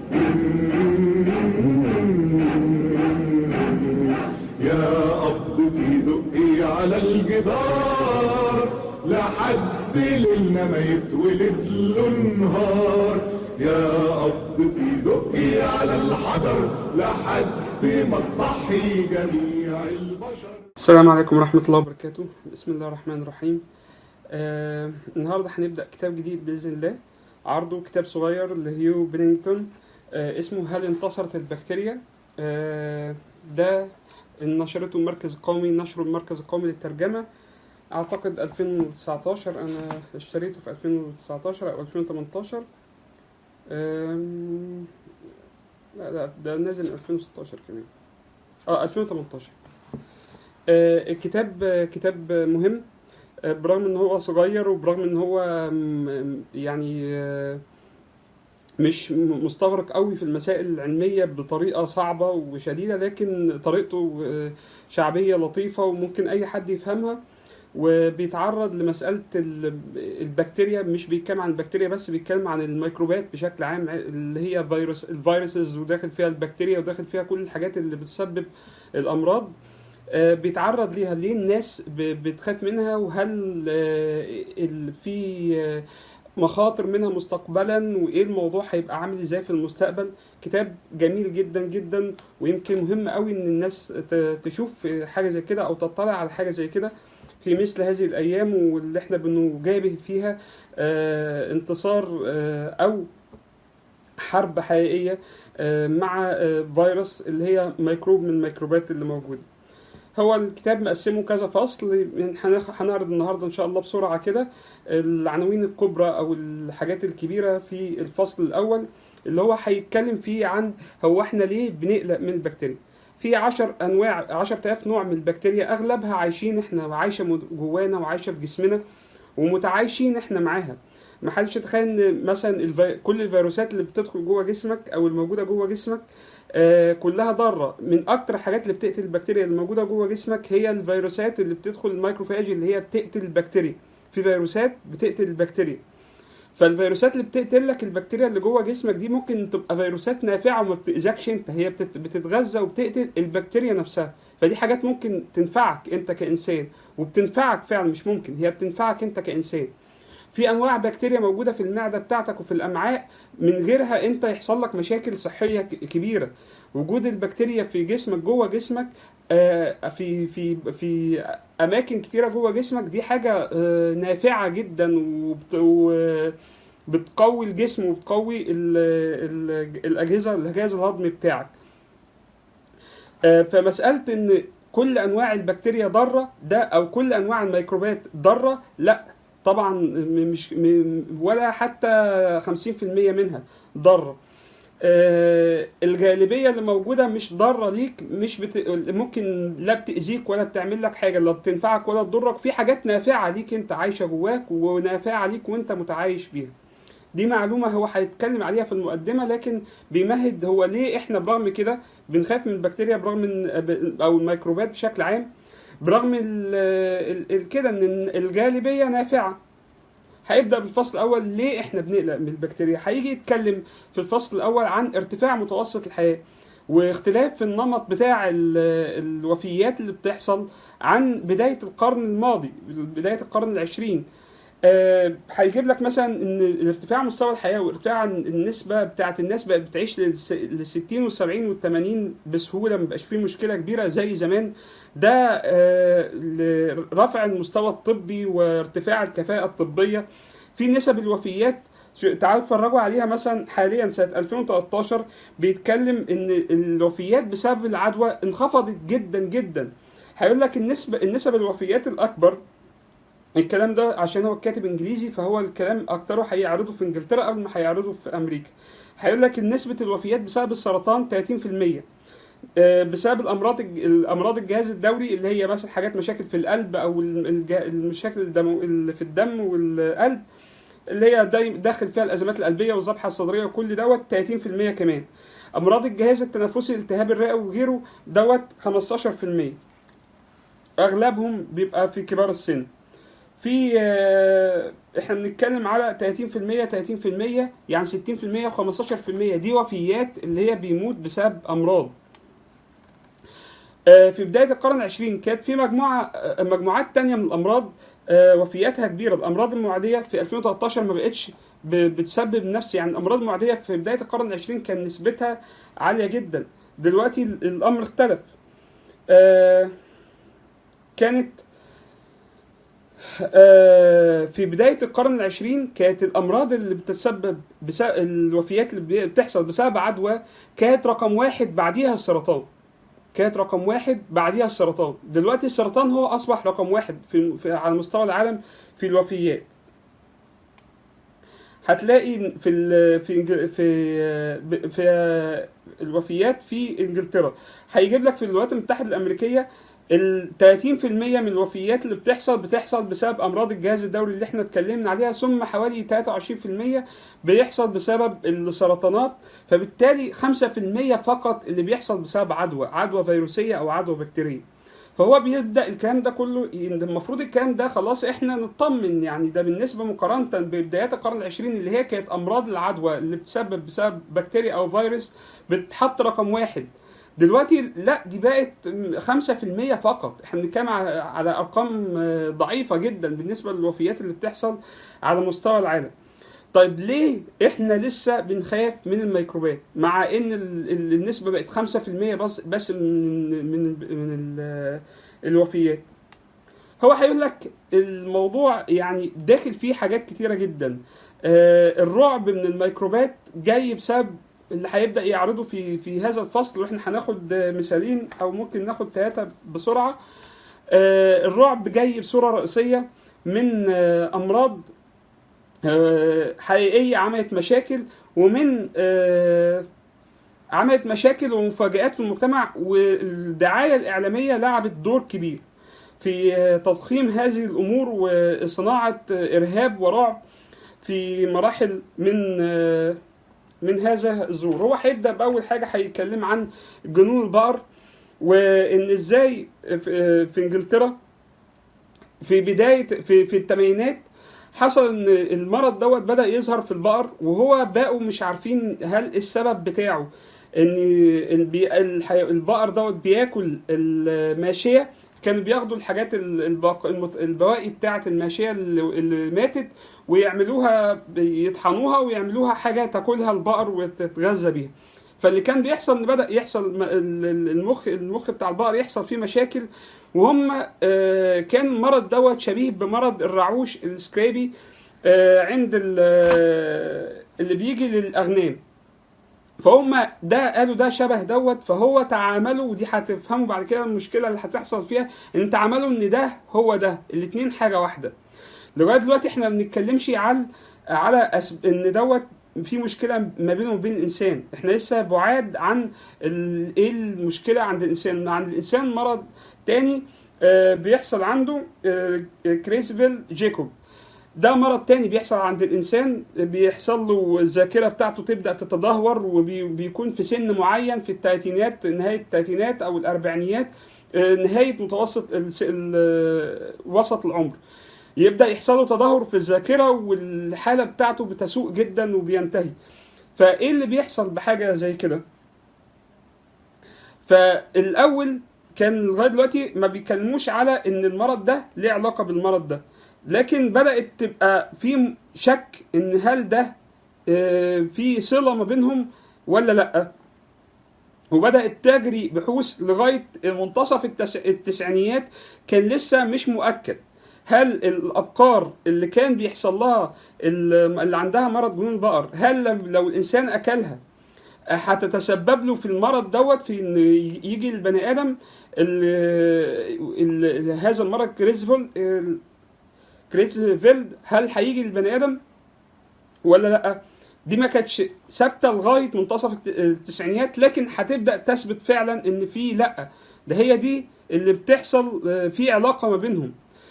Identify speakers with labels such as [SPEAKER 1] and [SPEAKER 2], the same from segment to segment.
[SPEAKER 1] يا قبضتي دقي على الجدار لحد ليلنا ما يتولد له نهار يا قبضتي دقي على الحجر لحد ما تصحي جميع البشر
[SPEAKER 2] السلام عليكم ورحمة الله وبركاته بسم الله الرحمن الرحيم آه النهاردة هنبدأ كتاب جديد بإذن الله عرضه كتاب صغير لهيو برينجتون آه اسمه هل انتصرت البكتيريا آه ده نشرته المركز القومي نشره المركز القومي للترجمة أعتقد 2019 أنا اشتريته في 2019 أو 2018 آم، لا لا ده نازل 2016 كمان اه 2018 آه، الكتاب آه، كتاب مهم آه، برغم ان هو صغير وبرغم ان هو م- يعني آه، مش م- مستغرق قوي في المسائل العلمية بطريقة صعبة وشديدة لكن طريقته آه، شعبية لطيفة وممكن أي حد يفهمها وبيتعرض لمسألة ال- البكتيريا مش بيتكلم عن البكتيريا بس بيتكلم عن الميكروبات بشكل عام اللي هي فيروس الفيروسز وداخل فيها البكتيريا وداخل فيها كل الحاجات اللي بتسبب الأمراض آه، بيتعرض ليها ليه الناس ب- بتخاف منها وهل آه، ال- في آه، مخاطر منها مستقبلا وايه الموضوع هيبقى عامل ازاي في المستقبل كتاب جميل جدا جدا ويمكن مهم قوي ان الناس ت- تشوف حاجه زي كده او تطلع على حاجه زي كده في مثل هذه الايام واللي احنا بنجابه فيها آه، انتصار آه، او حرب حقيقيه آه، مع آه، فيروس اللي هي ميكروب من الميكروبات اللي موجوده هو الكتاب مقسمه كذا فصل هنخ- هنعرض النهارده ان شاء الله بسرعه كده العناوين الكبرى او الحاجات الكبيره في الفصل الاول اللي هو هيتكلم فيه عن هو احنا ليه بنقلق من البكتيريا في عشر انواع عشر تلاف نوع من البكتيريا اغلبها عايشين احنا وعايشه مد- جوانا وعايشه في جسمنا ومتعايشين احنا معاها ما حدش يتخيل ان مثلا الفي... كل الفيروسات اللي بتدخل جوه جسمك او الموجوده جوه جسمك آه كلها ضاره من اكتر الحاجات اللي بتقتل البكتيريا اللي موجوده جوه جسمك هي الفيروسات اللي بتدخل الميكروفاج اللي هي بتقتل البكتيريا في فيروسات بتقتل البكتيريا فالفيروسات اللي بتقتل لك البكتيريا اللي جوه جسمك دي ممكن تبقى فيروسات نافعه وما بتاذكش انت هي بتت- بتتغذى وبتقتل البكتيريا نفسها فدي حاجات ممكن تنفعك انت كانسان وبتنفعك فعلا مش ممكن هي بتنفعك انت كانسان في انواع بكتيريا موجوده في المعده بتاعتك وفي الامعاء من غيرها انت يحصل لك مشاكل صحيه ك- كبيره وجود البكتيريا في جسمك جوه جسمك آه، في في في اماكن كتيره جوه جسمك دي حاجه آه، نافعه جدا وبت- وبتقوي الجسم وبتقوي ال- ال- الاجهزه الجهاز الهضمي بتاعك آه، فمساله ان كل انواع البكتيريا ضاره ده او كل انواع الميكروبات ضاره لا طبعا م- مش م- ولا حتى 50% منها ضاره آه، الغالبيه اللي موجوده مش ضاره ليك مش بت... ممكن لا بتاذيك ولا بتعمل لك حاجه لا بتنفعك ولا تضرك في حاجات نافعه ليك انت عايشه جواك ونافعه ليك وانت متعايش بيها دي معلومه هو هيتكلم عليها في المقدمه لكن بيمهد هو ليه احنا برغم كده بنخاف من البكتيريا برغم من او الميكروبات بشكل عام برغم ال... ال... ال... كده ان الغالبيه نافعه هيبدا بالفصل الاول ليه احنا بنقلق من البكتيريا هيجي يتكلم في الفصل الاول عن ارتفاع متوسط الحياه واختلاف في النمط بتاع ال- الوفيات اللي بتحصل عن بدايه القرن الماضي بدايه القرن العشرين آه، هيجيب لك مثلا ان ارتفاع مستوى الحياه وارتفاع النسبه بتاعت الناس بقت بتعيش لل 60 وال 70 وال 80 بسهوله مبقاش فيه مشكله كبيره زي زمان ده آه، لرفع المستوى الطبي وارتفاع الكفاءه الطبيه في نسب الوفيات ش- تعالوا اتفرجوا عليها مثلا حاليا سنه 2013 بيتكلم ان الوفيات بسبب العدوى انخفضت جدا جدا هيقول لك النسبه النسب الوفيات الاكبر الكلام ده عشان هو كاتب انجليزي فهو الكلام اكتره هيعرضه في انجلترا قبل ما هيعرضه في امريكا هيقول لك نسبه الوفيات بسبب السرطان 30% آه، بسبب الامراض الج- الامراض الجهاز الدوري اللي هي مثلا حاجات مشاكل في القلب او ال- الج- المشاكل الدمو اللي في الدم والقلب اللي هي داي- داخل فيها الازمات القلبيه والذبحه الصدريه وكل دوت 30% كمان امراض الجهاز التنفسي الالتهاب الرئوي وغيره دوت 15% اغلبهم بيبقى في كبار السن في آه، احنا بنتكلم على 30% 30% يعني 60% و15% دي وفيات اللي هي بيموت بسبب امراض آه، في بدايه القرن العشرين كانت في مجموعه آه، مجموعات تانية من الامراض آه، وفياتها كبيره الامراض المعديه في 2013 ما بقتش ب- بتسبب نفس يعني الامراض المعديه في بدايه القرن العشرين كان نسبتها عاليه جدا دلوقتي ال- الامر اختلف آه، كانت آه، في بداية القرن العشرين كانت الأمراض اللي بتسبب بسبب الوفيات اللي بي- بتحصل بسبب عدوى كانت رقم واحد بعديها السرطان كانت رقم واحد بعديها السرطان دلوقتي السرطان هو أصبح رقم واحد في, في على مستوى العالم في الوفيات هتلاقي في ال في إنج- في في الوفيات في انجلترا هيجيب لك في الولايات المتحده الامريكيه ال 30% من الوفيات اللي بتحصل بتحصل بسبب امراض الجهاز الدوري اللي احنا اتكلمنا عليها ثم حوالي 23% بيحصل بسبب السرطانات فبالتالي 5% فقط اللي بيحصل بسبب عدوى عدوى فيروسيه او عدوى بكتيريه فهو بيبدا الكلام ده كله إن المفروض الكلام ده خلاص احنا نطمن يعني ده بالنسبه مقارنه ببدايات القرن العشرين اللي هي كانت امراض العدوى اللي بتسبب بسبب بكتيريا او فيروس بتحط رقم واحد دلوقتي لا دي بقت 5% فقط احنا بنتكلم على على ارقام آه، ضعيفه جدا بالنسبه للوفيات اللي بتحصل على مستوى العالم طيب ليه احنا لسه بنخاف من الميكروبات مع ان ال- ال- النسبه بقت 5% بس بس من من من ال- الوفيات هو هيقول لك الموضوع يعني داخل فيه حاجات كتيره جدا آه، الرعب من الميكروبات جاي بسبب اللي هيبدا يعرضه في في هذا الفصل واحنا هناخد مثالين او ممكن ناخد ثلاثه بسرعه آه، الرعب جاي بصوره رئيسيه من آه، امراض آه، حقيقيه عملت مشاكل ومن آه، عملت مشاكل ومفاجآت في المجتمع والدعايه الاعلاميه لعبت دور كبير في آه، تضخيم هذه الامور وصناعه آه، ارهاب ورعب في مراحل من آه، من هذا الظهور هو هيبدا باول حاجه هيتكلم عن جنون البقر وان ازاي في في انجلترا في بدايه في في الثمانينات حصل ان المرض دوت بدا يظهر في البقر وهو بقوا مش عارفين هل السبب بتاعه ان البي- الحي- البقر دوت بياكل الماشيه كانوا بياخدوا الحاجات ال- الباق- المت- البواقي بتاعه الماشيه اللي اللي ماتت ويعملوها يطحنوها ويعملوها حاجه تاكلها البقر وتتغذى بيها فاللي كان بيحصل ان بدا يحصل م- ال- ال- المخ المخ بتاع البقر يحصل فيه مشاكل وهم آه، كان المرض دوت شبيه بمرض الرعوش السكرابي آه، عند ال- آه، اللي بيجي للاغنام فهم ده قالوا ده شبه دوت فهو تعاملوا ودي هتفهموا بعد كده المشكله اللي هتحصل فيها ان تعاملوا ان ده هو ده الاتنين حاجه واحده لغايه دلوقتي احنا ما بنتكلمش على على أسب... ان دوت في مشكله ما بينه وبين الانسان احنا لسه بعاد عن ال... ايه المشكله عند الانسان عند الانسان مرض تاني آه، بيحصل عنده آه، كريسفيل جيكوب ده مرض تاني بيحصل عند الانسان بيحصل له الذاكره بتاعته تبدا تتدهور وبيكون في سن معين في الثلاثينات نهايه الثلاثينات او الاربعينيات آه، نهايه متوسط الس- ال- وسط العمر يبدا يحصل له تدهور في الذاكره والحاله بتاعته بتسوء جدا وبينتهي فايه اللي بيحصل بحاجه زي كده فالاول كان لغايه دلوقتي ما بيتكلموش على ان المرض ده ليه علاقه بالمرض ده لكن بدات تبقى في شك ان هل ده آه، في صله ما بينهم ولا لا وبدات تجري بحوث لغايه منتصف التس... التسعينيات كان لسه مش مؤكد هل الابقار اللي كان بيحصل لها ال- اللي عندها مرض جنون البقر هل لم- لو الانسان اكلها هتتسبب له في المرض دوت في ان يجي البني ادم ال- ال- هذا المرض كريزفيلد كريزفيلد هل هيجي البني ادم ولا لا دي ما كانتش ثابته لغايه منتصف الت- التسعينيات لكن هتبدا تثبت فعلا ان في لا ده هي دي اللي بتحصل آه، في علاقه ما بينهم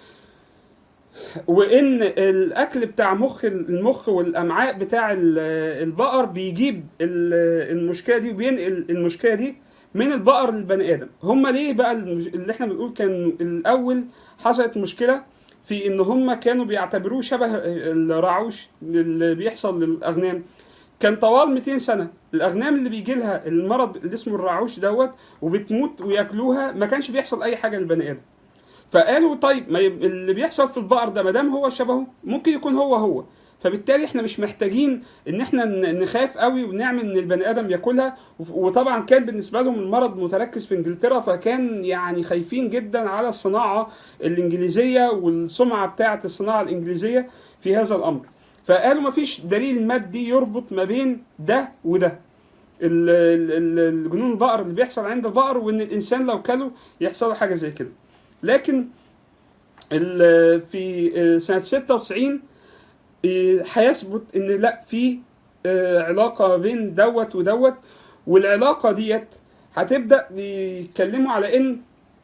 [SPEAKER 2] وان الاكل بتاع مخ المخ والامعاء بتاع ال- البقر بيجيب ال- المشكله دي وبينقل المشكله دي من البقر للبني ادم هم ليه بقى المش- اللي احنا بنقول كان الاول حصلت مشكله في ان هم كانوا بيعتبروه شبه الرعوش اللي بيحصل للاغنام كان طوال 200 سنه الاغنام اللي بيجي لها المرض اللي اسمه الرعوش دوت وبتموت وياكلوها ما كانش بيحصل اي حاجه للبني ادم فقالوا طيب ما يب- اللي بيحصل في البقر ده ما دام هو شبهه ممكن يكون هو هو فبالتالي احنا مش محتاجين ان احنا ن- نخاف قوي ونعمل ان البني ادم ياكلها وف- وطبعا كان بالنسبه لهم المرض متركز في انجلترا فكان يعني خايفين جدا على الصناعه الانجليزيه والسمعه بتاعه الصناعه الانجليزيه في هذا الامر فقالوا ما فيش دليل مادي يربط ما بين ده وده ال- ال- ال- الجنون البقر اللي بيحصل عند البقر وان الانسان لو كله يحصل له حاجه زي كده لكن ال- في آه، سنه 96 آه، هيثبت ان لا في آه، علاقه بين دوت ودوت والعلاقه ديت هتبدا يتكلموا على ان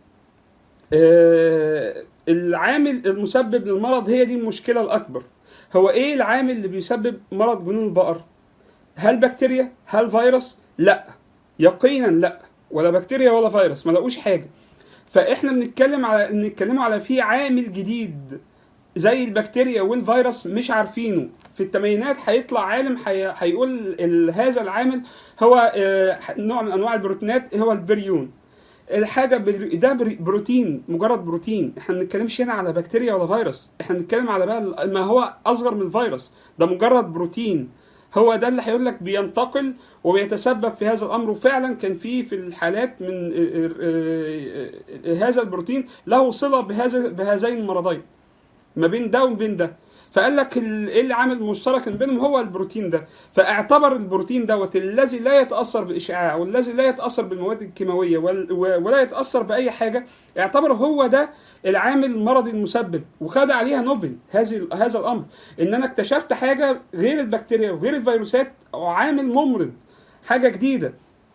[SPEAKER 2] آه، العامل المسبب للمرض هي دي المشكله الاكبر هو ايه العامل اللي بيسبب مرض جنون البقر هل بكتيريا هل فيروس لا يقينا لا ولا بكتيريا ولا فيروس ما لقوش حاجه فاحنا بنتكلم على نتكلموا على في عامل جديد زي البكتيريا والفيروس مش عارفينه في الثمانينات هيطلع عالم هي- هيقول ال- هذا العامل هو آه، نوع من انواع البروتينات هو البريون الحاجه بر- ده بر- بروتين مجرد بروتين احنا ما بنتكلمش هنا على بكتيريا ولا فيروس احنا بنتكلم على بقى ال- ما هو اصغر من الفيروس ده مجرد بروتين هو ده اللي هيقول لك بينتقل وبيتسبب في هذا الامر وفعلا كان في في الحالات من آه، آه، آه، هذا البروتين له صله بهذا بهذين المرضين ما بين ده وما بين ده فقال لك ال- ايه اللي عامل مشترك بينهم هو البروتين ده فاعتبر البروتين دوت الذي لا يتاثر بالاشعاع والذي لا يتاثر بالمواد الكيماويه وال- و- ولا يتاثر باي حاجه اعتبر هو ده العامل المرضي المسبب وخد عليها نوبل هذه هذا الامر ان انا اكتشفت حاجه غير البكتيريا وغير الفيروسات عامل ممرض حاجه جديده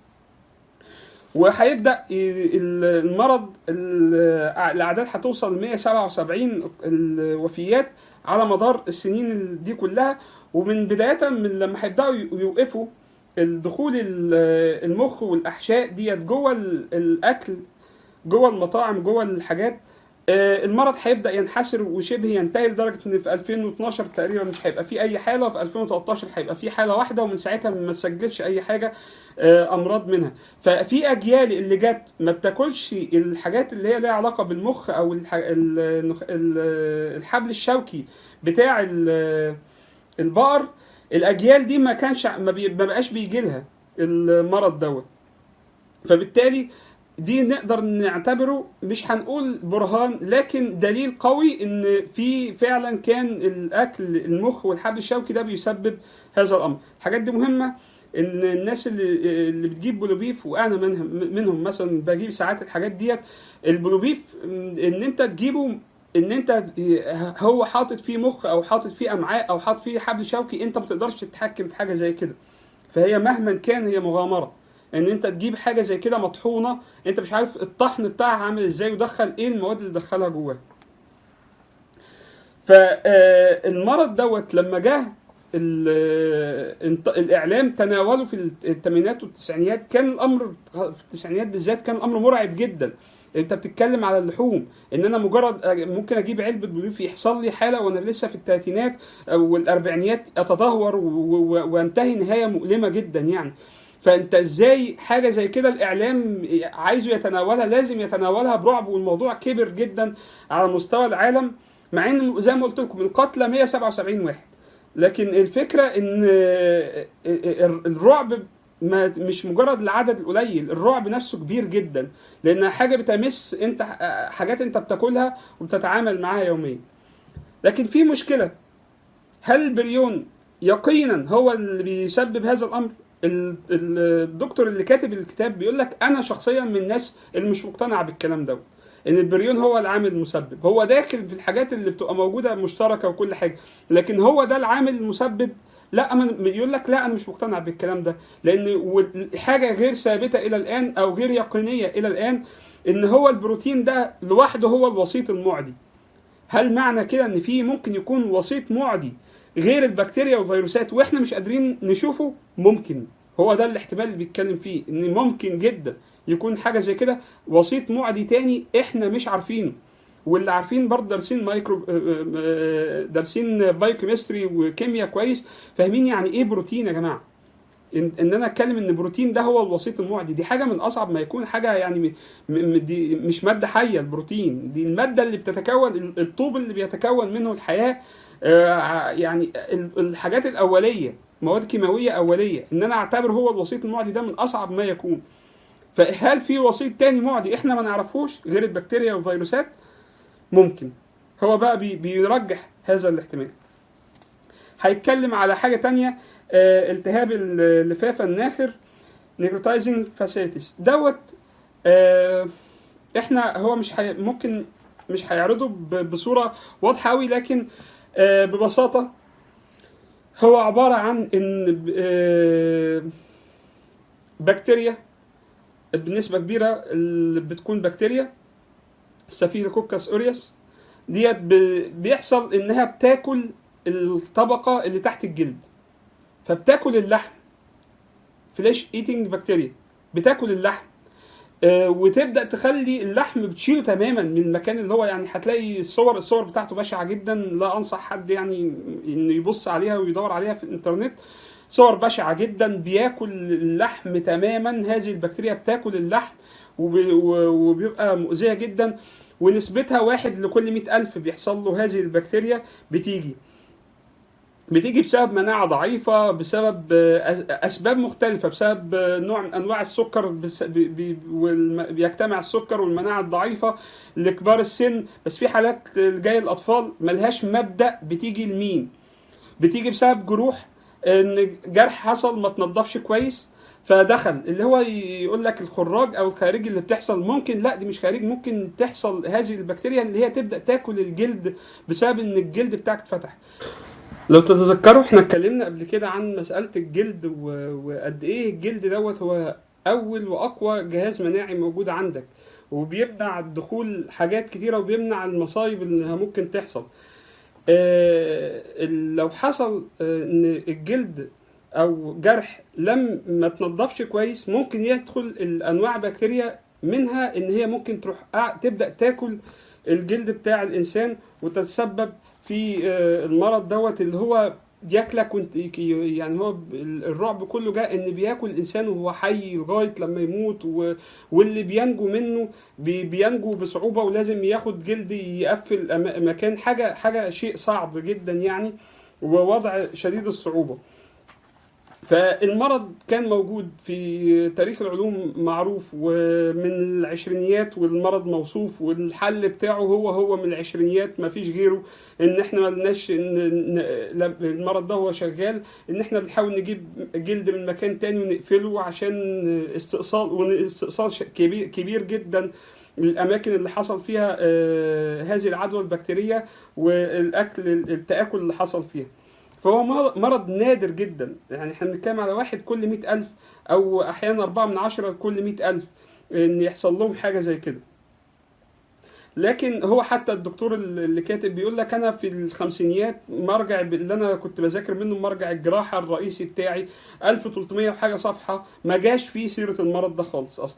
[SPEAKER 2] وهيبدا ي- ال- المرض ال- الاعداد هتوصل ل 177 الوفيات على مدار السنين ال- دي كلها ومن بدايه من لما هيبداوا ي- يوقفوا الدخول ال- المخ والاحشاء ديت جوه ال- الاكل جوه المطاعم جوه الحاجات آه، المرض هيبدا ينحسر وشبه ينتهي لدرجه ان في 2012 تقريبا مش هيبقى فيه اي حاله وفي 2013 هيبقى فيه حاله واحده ومن ساعتها ما تسجلش اي حاجه آه، امراض منها ففي اجيال اللي جت ما بتاكلش الحاجات اللي هي ليها علاقه بالمخ او الح- ال- النخ- ال- الحبل الشوكي بتاع ال- البقر الاجيال دي ما كانش ما, بي ما بقاش بيجي لها المرض دوت فبالتالي دي نقدر نعتبره مش هنقول برهان لكن دليل قوي ان في فعلا كان الاكل المخ والحبل الشوكي ده بيسبب هذا الامر الحاجات دي مهمه ان الناس اللي اللي بتجيب بلوبيف وانا منهم منهم مثلا بجيب ساعات الحاجات ديت البلوبيف ان انت تجيبه ان انت هو حاطط فيه مخ او حاطط فيه امعاء او حاطط فيه حبل شوكي انت ما تقدرش تتحكم في حاجه زي كده فهي مهما كان هي مغامره ان انت تجيب حاجه زي كده مطحونه انت مش عارف الطحن بتاعها عامل ازاي ودخل ايه المواد اللي دخلها جواها فالمرض دوت لما جه ال- انت- الاعلام تناوله في الثمانينات والتسعينيات كان الامر في التسعينيات بالذات كان الامر مرعب جدا انت بتتكلم على اللحوم ان انا مجرد أج- ممكن اجيب علبه بلوف يحصل لي حاله وانا لسه في الثلاثينات والاربعينيات اتدهور و- و- وانتهي نهايه مؤلمه جدا يعني فانت ازاي حاجه زي كده الاعلام عايزه يتناولها لازم يتناولها برعب والموضوع كبر جدا على مستوى العالم مع ان زي ما قلت لكم القتلى 177 واحد لكن الفكره ان الرعب ما مش مجرد العدد القليل الرعب نفسه كبير جدا لانها حاجه بتمس انت حاجات انت بتاكلها وبتتعامل معاها يوميا لكن في مشكله هل البريون يقينا هو اللي بيسبب هذا الامر ال- ال- الدكتور اللي كاتب الكتاب بيقول لك انا شخصيا من الناس اللي مش مقتنعه بالكلام ده ان البريون هو العامل المسبب هو داخل في الحاجات اللي بتبقى موجوده مشتركه وكل حاجه لكن هو ده العامل المسبب لا من يقول لك لا انا مش مقتنع بالكلام ده لان و- حاجه غير ثابته الى الان او غير يقينيه الى الان ان هو البروتين ده لوحده هو الوسيط المعدي هل معنى كده ان في ممكن يكون وسيط معدي غير البكتيريا والفيروسات واحنا مش قادرين نشوفه ممكن هو ده الاحتمال اللي بيتكلم فيه ان ممكن جدا يكون حاجه زي كده وسيط معدي تاني احنا مش عارفينه واللي عارفين برضه دارسين مايكرو آه، آه، آه، دارسين بايوكيمستري وكيمياء كويس فاهمين يعني ايه بروتين يا جماعه ان, إن انا اتكلم ان البروتين ده هو الوسيط المعدي دي حاجه من اصعب ما يكون حاجه يعني م- م- دي مش ماده حيه البروتين دي الماده اللي بتتكون الطوب اللي بيتكون منه الحياه آه، يعني ال- الحاجات الاوليه مواد كيماويه اوليه ان انا اعتبر هو الوسيط المعدي ده من اصعب ما يكون فهل في وسيط تاني معدي احنا ما نعرفوش غير البكتيريا والفيروسات ممكن هو بقى بي بيرجح هذا الاحتمال هيتكلم على حاجه تانية آه، التهاب اللفافه الناخر نيكروتايزنج فاسيتس دوت آه، احنا هو مش حي... ممكن مش هيعرضه ب- بصوره واضحه قوي لكن آه، ببساطه هو عباره عن ان آه، بكتيريا بنسبه كبيره اللي بتكون بكتيريا ستافيلوكوكس اوريوس ديت ب- بيحصل انها بتاكل الطبقه اللي تحت الجلد فبتاكل اللحم فليش ايتنج بكتيريا بتاكل اللحم آه، وتبدا تخلي اللحم بتشيله تماما من المكان اللي هو يعني هتلاقي الصور الصور بتاعته بشعه جدا لا انصح حد يعني انه يبص عليها ويدور عليها في الانترنت صور بشعه جدا بياكل اللحم تماما هذه البكتيريا بتاكل اللحم وب- و- وبيبقى مؤذيه جدا ونسبتها واحد لكل مئة ألف بيحصل له هذه البكتيريا بتيجي بتيجي بسبب مناعة ضعيفة بسبب آه، أس- أسباب مختلفة بسبب آه، نوع من أنواع السكر بس بي بي والم- بيجتمع السكر والمناعة الضعيفة لكبار السن بس في حالات جاية الأطفال ملهاش مبدأ بتيجي لمين بتيجي بسبب جروح ان جرح حصل ما تنضفش كويس فدخل اللي هو يقول لك الخراج او الخارجي اللي بتحصل ممكن لا دي مش خارج ممكن تحصل هذه البكتيريا اللي هي تبدا تاكل الجلد بسبب ان الجلد بتاعك اتفتح لو تتذكروا احنا اتكلمنا قبل كده عن مسألة الجلد و- وقد ايه الجلد دوت هو اول واقوى جهاز مناعي موجود عندك وبيمنع دخول حاجات كتيرة وبيمنع المصايب اللي ممكن تحصل آه، لو حصل آه، ان الجلد او جرح لم ما تنضفش كويس ممكن يدخل الانواع بكتيريا منها ان هي ممكن تروح قاع- تبدا تاكل الجلد بتاع الانسان وتتسبب في آه، المرض دوت اللي هو ياكلك وانت يعني هو ب- الرعب كله جاء ان بياكل الانسان وهو حي لغايه لما يموت و... واللي بينجو منه بي... بينجو بصعوبه ولازم ياخد جلد يقفل أما- مكان حاجه حاجه شيء صعب جدا يعني ووضع شديد الصعوبه فالمرض كان موجود في تاريخ العلوم معروف ومن العشرينيات والمرض موصوف والحل بتاعه هو هو من العشرينيات ما فيش غيره ان احنا ما لناش ان إن- لا، المرض ده هو شغال ان احنا بنحاول نجيب جلد من مكان تاني ونقفله عشان استئصال واستئصال ش- كبير كبير جدا الاماكن اللي حصل فيها آه، هذه العدوى البكتيريه والاكل التاكل اللي حصل فيها فهو مر- مرض نادر جدا يعني احنا بنتكلم على واحد كل مئة ألف أو أحيانا أربعة من عشرة كل مئة ألف إن يحصل لهم حاجة زي كده لكن هو حتى الدكتور اللي كاتب بيقول لك انا في الخمسينيات مرجع اللي انا كنت بذاكر منه مرجع الجراحه الرئيسي بتاعي 1300 وحاجه صفحه ما جاش فيه سيره المرض ده خالص اصلا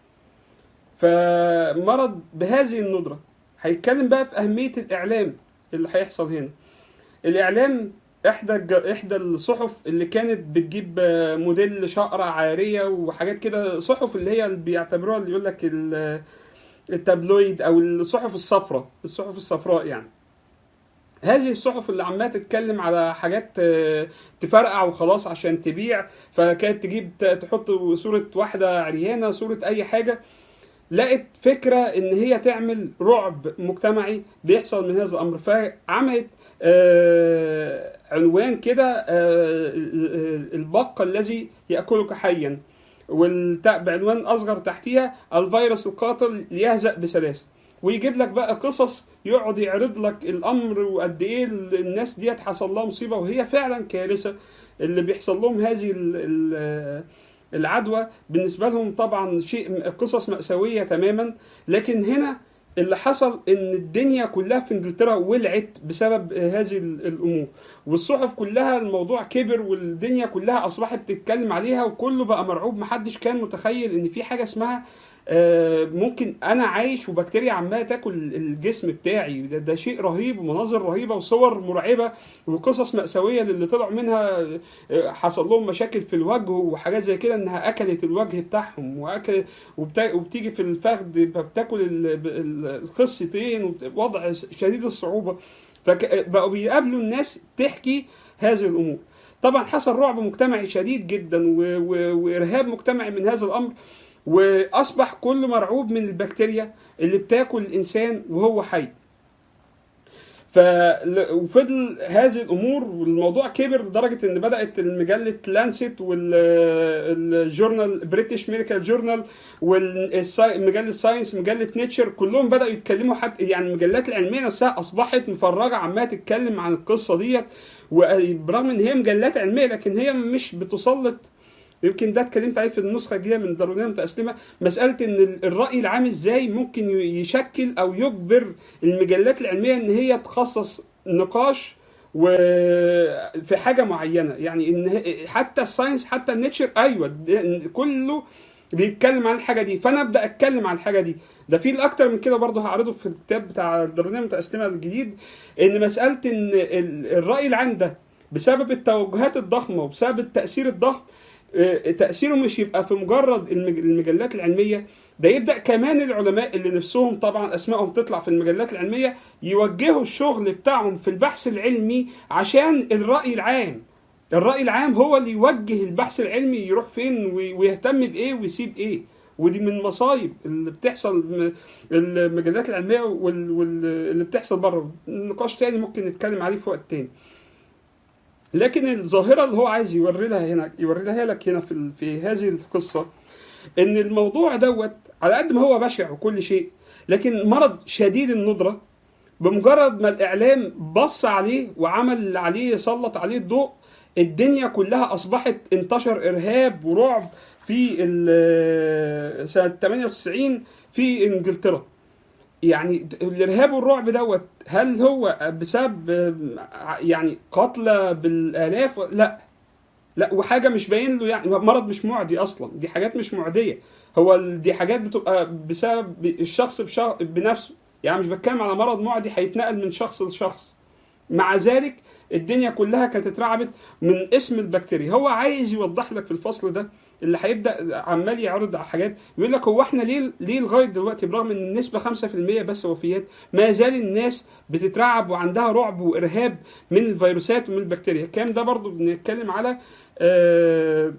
[SPEAKER 2] فمرض بهذه الندره هيتكلم بقى في اهميه الاعلام اللي هيحصل هنا الاعلام احدى الج... احدى الصحف اللي كانت بتجيب آه، موديل شقرة عاريه وحاجات كده صحف اللي هي اللي بيعتبروها اللي يقول لك ال- التابلويد او الصحف الصفراء الصحف الصفراء يعني هذه الصحف اللي عماله تتكلم على حاجات آه، تفرقع وخلاص عشان تبيع فكانت تجيب ت- تحط صوره واحده عريانه صوره اي حاجه لقت فكره ان هي تعمل رعب مجتمعي بيحصل من هذا الامر فعملت آه، عنوان كده آه، البق الذي ياكلك حيا والت- بعنوان اصغر تحتيها الفيروس القاتل ليهزأ بسلاسه ويجيب لك بقى قصص يقعد يعرض لك الامر وقد ايه ال- الناس ديت حصل لها مصيبه وهي فعلا كارثه اللي بيحصل لهم هذه ال- ال- العدوى بالنسبه لهم طبعا شيء قصص مأساويه تماما لكن هنا اللي حصل ان الدنيا كلها في انجلترا ولعت بسبب هذه ال- الامور والصحف كلها الموضوع كبر والدنيا كلها اصبحت تتكلم عليها وكله بقى مرعوب محدش كان متخيل ان في حاجه اسمها آه، ممكن انا عايش وبكتيريا عماله تاكل الجسم بتاعي ده, ده شيء رهيب ومناظر رهيبه وصور مرعبه وقصص مأساويه للي طلعوا منها آه، حصل لهم مشاكل في الوجه وحاجات زي كده انها اكلت الوجه بتاعهم واكل وبتا- وبتيجي في الفخذ بتاكل ال- ال- الخصيتين وبت- وضع شديد الصعوبه فبقوا بيقابلوا الناس تحكي هذه الامور طبعا حصل رعب مجتمعي شديد جدا و... و... وارهاب مجتمعي من هذا الامر واصبح كل مرعوب من البكتيريا اللي بتاكل الانسان وهو حي ف وفضل هذه الامور والموضوع كبر لدرجه ان بدات المجله لانست والجورنال بريتش ميديكال جورنال ومجله ساينس مجله نيتشر كلهم بداوا يتكلموا حتى يعني المجلات العلميه نفسها اصبحت مفرغه عماله تتكلم عن القصه ديت وبرغم ان هي مجلات علميه لكن هي مش بتسلط يمكن ده اتكلمت عليه في النسخه الجديده من الداروينيه المتأسلمة مساله ان الراي العام ازاي ممكن يشكل او يجبر المجلات العلميه ان هي تخصص نقاش وفي حاجه معينه يعني ان هي- حتى الساينس حتى النيتشر ايوه ده- كله بيتكلم عن الحاجه دي فانا ابدا اتكلم عن الحاجه دي ده في الاكتر من كده برضه هعرضه في الكتاب بتاع الداروينيه المتأسلمة الجديد ان مساله ان ال- الراي العام ده بسبب التوجهات الضخمه وبسبب التاثير الضخم آه، تاثيره مش يبقى في مجرد المج- المجلات العلميه ده يبدا كمان العلماء اللي نفسهم طبعا اسمائهم تطلع في المجلات العلميه يوجهوا الشغل بتاعهم في البحث العلمي عشان الراي العام الراي العام هو اللي يوجه البحث العلمي يروح فين وي- ويهتم بايه ويسيب ايه ودي من مصايب اللي بتحصل م- المجلات العلميه واللي بتحصل بره نقاش تاني ممكن نتكلم عليه في وقت تاني لكن الظاهره اللي هو عايز يوري لها هنا يوري لها لك هنا في ال- في هذه القصه ان الموضوع دوت على قد ما هو بشع وكل شيء لكن مرض شديد الندره بمجرد ما الاعلام بص عليه وعمل عليه سلط عليه الضوء الدنيا كلها اصبحت انتشر ارهاب ورعب في ال- سنه 98 في انجلترا يعني الارهاب والرعب دوت هل هو بسبب آه، يعني قتلى بالالاف لا لا وحاجه مش باين له يعني مرض مش معدي اصلا دي حاجات مش معديه هو ال- دي حاجات بتبقى بسبب الشخص بشا- بنفسه يعني مش بتكلم على مرض معدي هيتنقل من شخص لشخص مع ذلك الدنيا كلها كانت اترعبت من اسم البكتيريا هو عايز يوضح لك في الفصل ده اللي هيبدا عمال يعرض على حاجات يقول لك هو احنا ليه ليه لغايه دلوقتي برغم ان النسبه 5% بس وفيات ما زال الناس بتترعب وعندها رعب وارهاب من الفيروسات ومن البكتيريا الكلام ده برضو بنتكلم على آه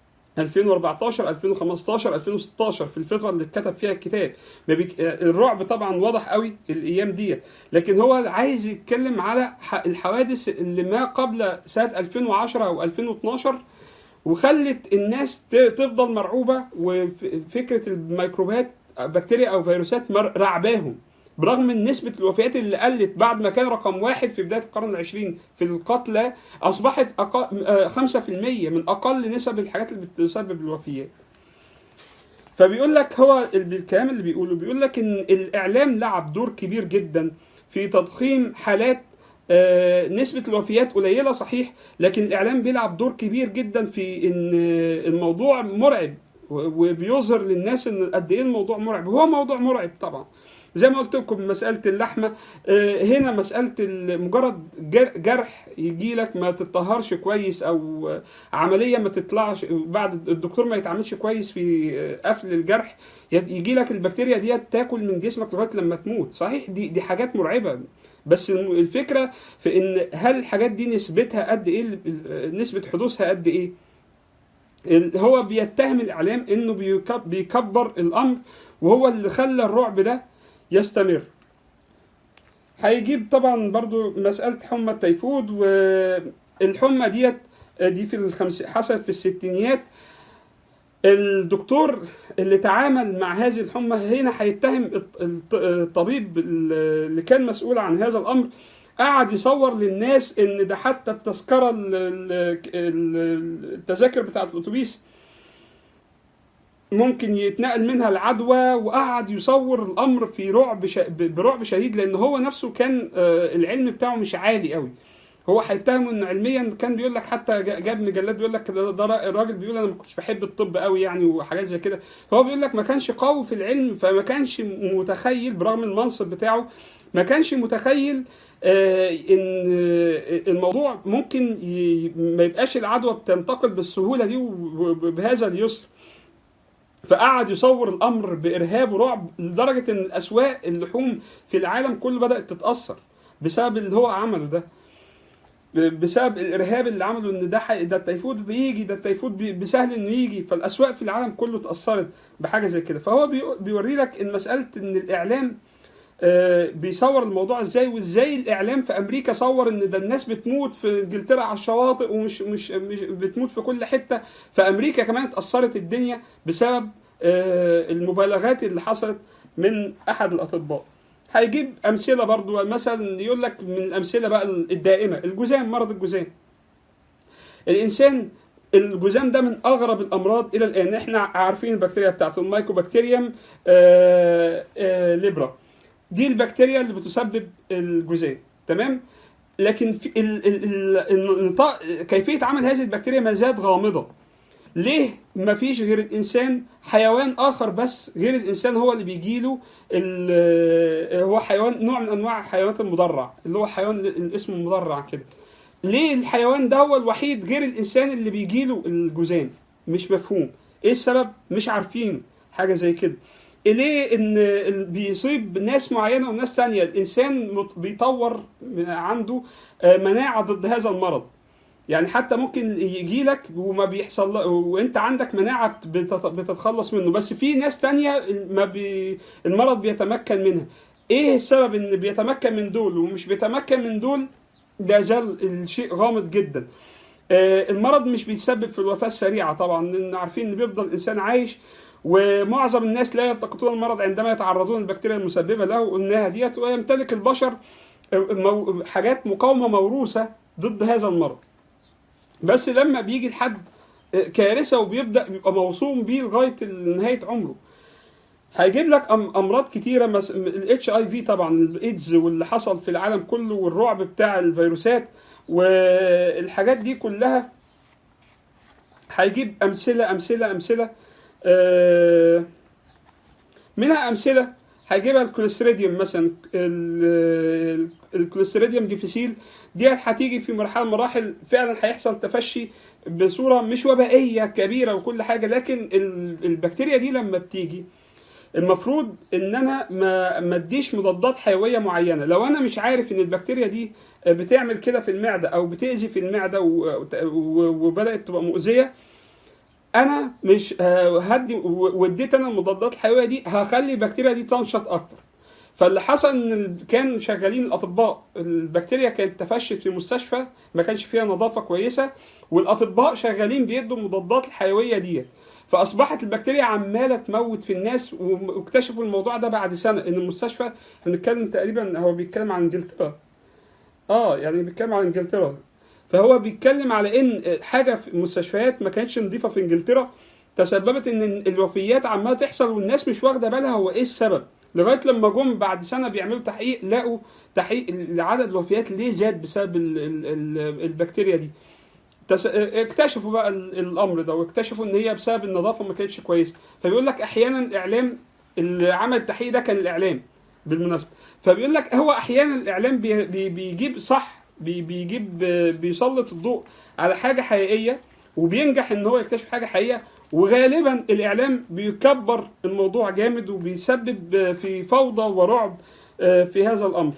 [SPEAKER 2] 2014 2015 2016 في الفتره اللي اتكتب فيها الكتاب ما بيك... الرعب طبعا واضح قوي الايام ديت لكن هو عايز يتكلم على ح- الحوادث اللي ما قبل سنه 2010 او 2012 وخلت الناس ت- تفضل مرعوبه وفكره الميكروبات بكتيريا او فيروسات مر- رعباهم برغم من نسبة الوفيات اللي قلت بعد ما كان رقم واحد في بداية القرن العشرين في القتلى أصبحت أقل آه، خمسة في المية من أقل نسب الحاجات اللي بتسبب الوفيات فبيقول لك هو ال- الكلام اللي بيقوله بيقول لك ان الاعلام لعب دور كبير جدا في تضخيم حالات آه، نسبة الوفيات قليلة صحيح لكن الإعلام بيلعب دور كبير جدا في إن الموضوع مرعب و- وبيظهر للناس إن قد إيه الموضوع مرعب هو موضوع مرعب طبعا زي ما قلت لكم مسألة اللحمة آه، هنا مسألة ال- مجرد جر- جرح يجي لك ما تتطهرش كويس أو آه، عملية ما تطلعش بعد الدكتور ما يتعاملش كويس في آه، قفل الجرح يجي لك البكتيريا ديت تاكل من جسمك لغاية لما تموت صحيح دي دي حاجات مرعبة بس الفكرة في ان هل الحاجات دي نسبتها قد ايه ال- نسبة حدوثها قد ايه ال- هو بيتهم الاعلام انه بيكب- بيكبر الامر وهو اللي خلى الرعب ده يستمر هيجيب طبعا برضو مسألة حمى التيفود والحمى ديت دي في الخمس حصلت في الستينيات الدكتور اللي تعامل مع هذه الحمى هنا هيتهم الط- الط- الطبيب اللي كان مسؤول عن هذا الامر قعد يصور للناس ان ده حتى التذكره ال- ال- ال- التذاكر بتاعه الاتوبيس ممكن يتنقل منها العدوى وقعد يصور الامر في رعب ش... برعب شديد لان هو نفسه كان آه، العلم بتاعه مش عالي قوي هو هيتهم انه علميا كان بيقول لك حتى جا- جاب مجلات بيقول لك ده, ده را- الراجل بيقول انا ما كنتش بحب الطب قوي يعني وحاجات زي كده هو بيقول لك ما كانش قوي في العلم فما كانش متخيل برغم المنصب بتاعه ما كانش متخيل آه، ان آه، الموضوع ممكن ي- ما يبقاش العدوى بتنتقل بالسهوله دي وبهذا اليسر فقعد يصور الامر بارهاب ورعب لدرجه ان الاسواق اللحوم في العالم كله بدات تتاثر بسبب اللي هو عمله ده بسبب الارهاب اللي عمله ان ده حي... ده التيفود بيجي ده التيفود بي... بسهل انه يجي فالاسواق في العالم كله اتاثرت بحاجه زي كده فهو بي... بيوري لك ان مساله ان الاعلام آه، بيصور الموضوع ازاي وازاي الاعلام في امريكا صور ان ده الناس بتموت في انجلترا على الشواطئ ومش مش, مش بتموت في كل حته فامريكا كمان اتاثرت الدنيا بسبب آه، المبالغات اللي حصلت من احد الاطباء هيجيب امثله برضو مثلا يقول لك من الامثله بقى الدائمه الجذام مرض الجذام الانسان الجذام ده من اغرب الامراض الى الان احنا عارفين البكتيريا بتاعته المايكوبكتيريوم آه آه ليبرا دي البكتيريا اللي بتسبب الجذام تمام لكن في ال ال ال النطاق كيفيه عمل هذه البكتيريا ما زالت غامضه ليه ما فيش غير الانسان حيوان اخر بس غير الانسان هو اللي بيجيله ال- هو حيوان نوع من انواع الحيوانات المدرع اللي هو حيوان اللي اسمه مدرع كده ليه الحيوان ده هو الوحيد غير الانسان اللي بيجيله الجذام مش مفهوم ايه السبب مش عارفين حاجه زي كده ليه ان ال- بيصيب ناس معينه وناس تانية الانسان مت- بيطور عنده آه، مناعه ضد هذا المرض يعني حتى ممكن يجي لك وما بيحصل وانت عندك مناعه بتت- بتتخلص منه بس في ناس تانية ما بي المرض بيتمكن منها ايه السبب ان بيتمكن من دول ومش بيتمكن من دول لا زال الشيء غامض جدا آه، المرض مش بيتسبب في الوفاه السريعه طبعا لان عارفين ان بيفضل الانسان عايش ومعظم الناس لا يلتقطون المرض عندما يتعرضون للبكتيريا المسببه له قلناها ديت ويمتلك البشر آه، مو- حاجات مقاومه موروثه ضد هذا المرض بس لما بيجي لحد كارثه وبيبدا بيبقى موصوم بيه لغايه نهايه عمره هيجيب لك أم- امراض كتيره مس... الاتش اي في طبعا الايدز واللي حصل في العالم كله والرعب بتاع الفيروسات والحاجات دي كلها هيجيب امثله امثله امثله آه، منها امثله هيجيبها الكوليستريديوم مثلا ال- الكوليستريديوم ديفيسيل ديت هتيجي في مرحله من المراحل فعلا هيحصل تفشي بصوره مش وبائيه كبيره وكل حاجه لكن ال- البكتيريا دي لما بتيجي المفروض ان انا ما ما اديش مضادات حيويه معينه لو انا مش عارف ان البكتيريا دي بتعمل كده في المعده او بتاذي في المعده و- و- وبدات تبقى مؤذيه انا مش آه، هدي و- واديت انا المضادات الحيويه دي هخلي البكتيريا دي تنشط اكتر فاللي حصل ان ال- كانوا شغالين الاطباء البكتيريا كانت تفشت في مستشفى ما كانش فيها نظافه كويسه والاطباء شغالين بيدوا المضادات الحيويه ديت فاصبحت البكتيريا عماله تموت في الناس واكتشفوا الموضوع ده بعد سنه ان المستشفى احنا بنتكلم تقريبا هو بيتكلم عن انجلترا اه يعني بيتكلم عن انجلترا فهو بيتكلم على ان حاجه في المستشفيات ما كانتش نظيفه في انجلترا تسببت ان الوفيات عماله تحصل والناس مش واخده بالها هو ايه السبب لغايه لما جم بعد سنه بيعملوا تحقيق لقوا تحقيق عدد الوفيات ليه زاد بسبب ال ال ال البكتيريا دي تس... اكتشفوا بقى ال- الامر ده واكتشفوا ان هي بسبب النظافه ما كانتش كويسه فبيقول لك احيانا الاعلام اللي عمل التحقيق ده كان الاعلام بالمناسبه فبيقول لك هو احيانا الاعلام بي... بي... بيجيب صح بي... بيجيب بيسلط الضوء على حاجه حقيقيه وبينجح ان هو يكتشف حاجه حقيقيه وغالبا الاعلام بيكبر الموضوع جامد وبيسبب في فوضى ورعب في هذا الامر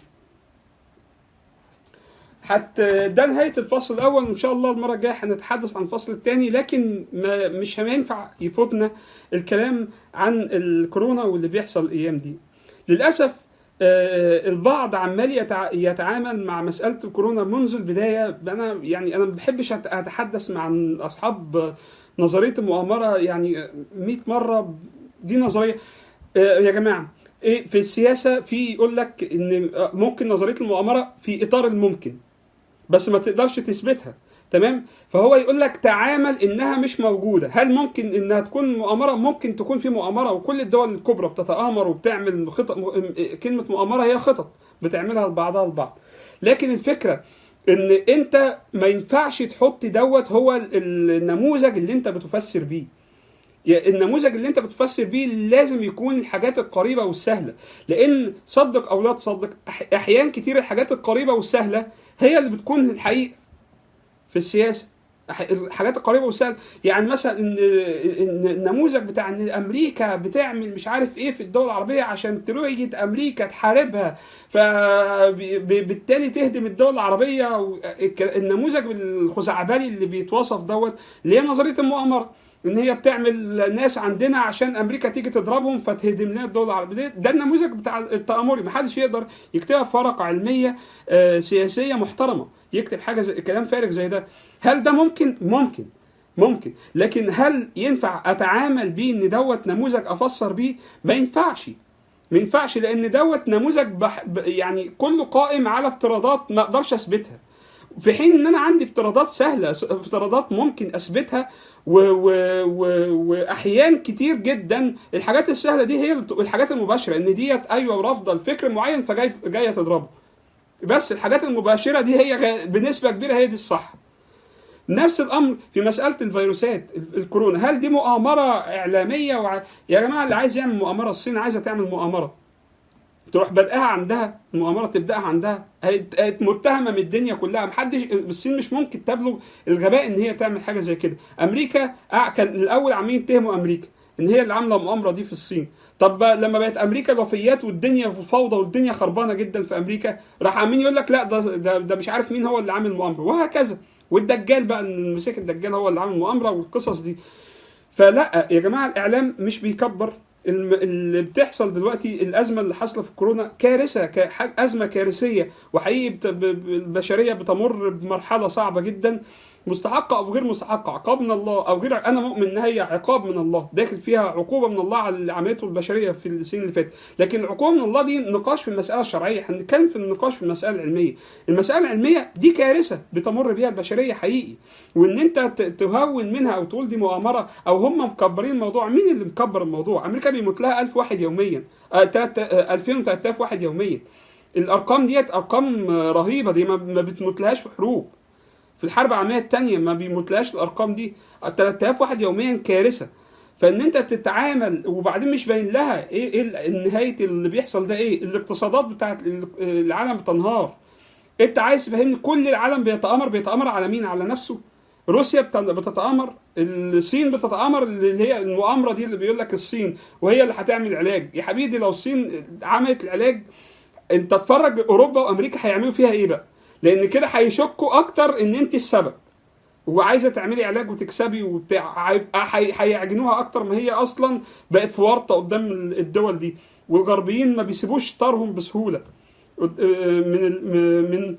[SPEAKER 2] حتى ده نهايه الفصل الاول وان شاء الله المره الجايه هنتحدث عن الفصل الثاني لكن ما مش هينفع يفوتنا الكلام عن الكورونا واللي بيحصل الايام دي للاسف آه، البعض عمال يتع- يتعامل مع مساله الكورونا منذ البدايه انا يعني انا ما بحبش أت- اتحدث مع اصحاب نظريه المؤامره يعني 100 مره دي نظريه آه، يا جماعه ايه في السياسه في يقول لك ان ممكن نظريه المؤامره في اطار الممكن بس ما تقدرش تثبتها تمام فهو يقول لك تعامل انها مش موجوده هل ممكن انها تكون مؤامره ممكن تكون في مؤامره وكل الدول الكبرى بتتآمر وبتعمل خطط م- كلمه مؤامره هي خطط بتعملها لبعضها البعض لكن الفكره ان انت ما ينفعش تحط دوت هو ال- النموذج اللي انت بتفسر بيه يا- النموذج اللي انت بتفسر بيه لازم يكون الحاجات القريبه والسهله لان صدق او لا تصدق أح- احيان كتير الحاجات القريبه والسهله هي اللي بتكون الحقيقه في السياسه أح- الحاجات القريبه والسهله يعني مثلا ان إن النموذج بتاع ان امريكا بتعمل مش عارف ايه في الدول العربيه عشان ترويج امريكا تحاربها فبالتالي تهدم الدول العربيه و- الك- النموذج الخزعبلي اللي بيتوصف دوت اللي هي نظريه المؤامره ان هي بتعمل ناس عندنا عشان امريكا تيجي تضربهم فتهدم لنا الدول العربيه ده, ده النموذج بتاع التامري محدش يقدر يكتبها في ورقه علميه آه، سياسيه محترمه يكتب حاجه زي كلام فارغ زي ده هل ده ممكن ممكن ممكن لكن هل ينفع اتعامل بيه ان دوت نموذج افسر بيه ما ينفعش ما ينفعش لان دوت نموذج بح... ب- يعني كله قائم على افتراضات ما اقدرش اثبتها في حين ان انا عندي افتراضات سهله س- افتراضات ممكن اثبتها و... و... و... واحيان كتير جدا الحاجات السهله دي هي الت- الحاجات المباشره ان ديت ايوه رافضه الفكر معين فجاي جايه تضربه بس الحاجات المباشره دي هي غ- بنسبه كبيره هي دي الصح نفس الامر في مساله الفيروسات ال- الكورونا هل دي مؤامره اعلاميه وع... يا جماعه اللي عايز يعمل مؤامره الصين عايزه تعمل مؤامره تروح بدأها عندها المؤامرة تبدأها عندها هي- هي متهمة من الدنيا كلها محدش الصين مش ممكن تبلغ الغباء ان هي تعمل حاجة زي كده امريكا آه، كان الاول عاملين يتهموا امريكا ان هي اللي عامله المؤامره دي في الصين طب بقى لما بقت امريكا الوفيات والدنيا في فوضى والدنيا خربانه جدا في امريكا راح عاملين يقول لك لا ده, ده ده مش عارف مين هو اللي عامل المؤامره وهكذا والدجال بقى المسيح الدجال هو اللي عامل المؤامره والقصص دي فلا يا جماعه الاعلام مش بيكبر الم- اللي بتحصل دلوقتي الازمه اللي حاصله في كورونا كارثه ك- ح- ازمه كارثيه وحقيقي بت- ب- ب- البشريه بتمر بمرحله صعبه جدا مستحقه او غير مستحقه عقاب من الله او غير انا مؤمن ان هي عقاب من الله داخل فيها عقوبه من الله على اللي عملته البشريه في السنين اللي فاتت لكن العقوبه من الله دي نقاش في المساله الشرعيه احنا بنتكلم في النقاش في المساله العلميه المساله العلميه دي كارثه بتمر بيها البشريه حقيقي وان انت ت- تهون منها او تقول دي مؤامره او هم مكبرين الموضوع مين اللي مكبر الموضوع امريكا بيموت لها 1000 واحد يوميا آه، تلات- آه، 2000 و 3000 واحد يوميا الارقام ديت ارقام آه، رهيبه دي ما ما بتموتلهاش في حروب في الحرب العالميه الثانيه ما بيموتلهاش الارقام دي 3000 واحد يوميا كارثه فان انت تتعامل وبعدين مش باين لها ايه ايه نهايه اللي بيحصل ده ايه الاقتصادات بتاعت العالم بتنهار انت عايز تفهمني كل العالم بيتامر بيتامر على مين على نفسه روسيا بت- بتتامر الصين بتتامر اللي هي المؤامره دي اللي بيقول لك الصين وهي اللي هتعمل علاج يا حبيبي لو الصين عملت العلاج انت اتفرج اوروبا وامريكا هيعملوا فيها ايه بقى لان كده هيشكوا اكتر ان انت السبب وعايزه تعملي علاج وتكسبي وبتاع هيبقى هي- هيعجنوها اكتر ما هي اصلا بقت في ورطه قدام الدول دي والغربيين ما بيسيبوش طارهم بسهوله قد- من ال- من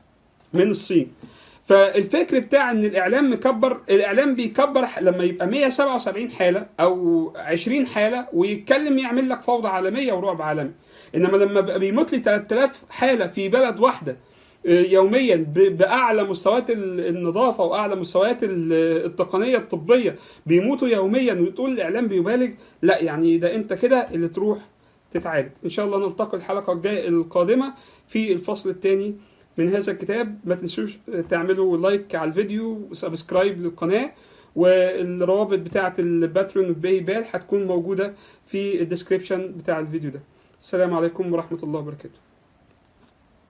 [SPEAKER 2] من الصين فالفكر بتاع ان الاعلام مكبر الاعلام بيكبر ح- لما يبقى 177 حاله او 20 حاله ويتكلم يعمل لك فوضى عالميه ورعب عالمي انما لما بقى بيموت لي 3000 حاله في بلد واحده آه، يوميا ب- باعلى مستويات ال- النظافه واعلى مستويات ال- التقنيه الطبيه بيموتوا يوميا وتقول الاعلام بيبالغ لا يعني ده انت كده اللي تروح تتعالج ان شاء الله نلتقي الحلقه الجايه القادمه في الفصل الثاني من هذا الكتاب ما تنسوش تعملوا لايك على الفيديو وسبسكرايب للقناه والروابط بتاعه الباترون والباي بال هتكون موجوده في الديسكريبشن بتاع الفيديو ده السلام عليكم ورحمه الله وبركاته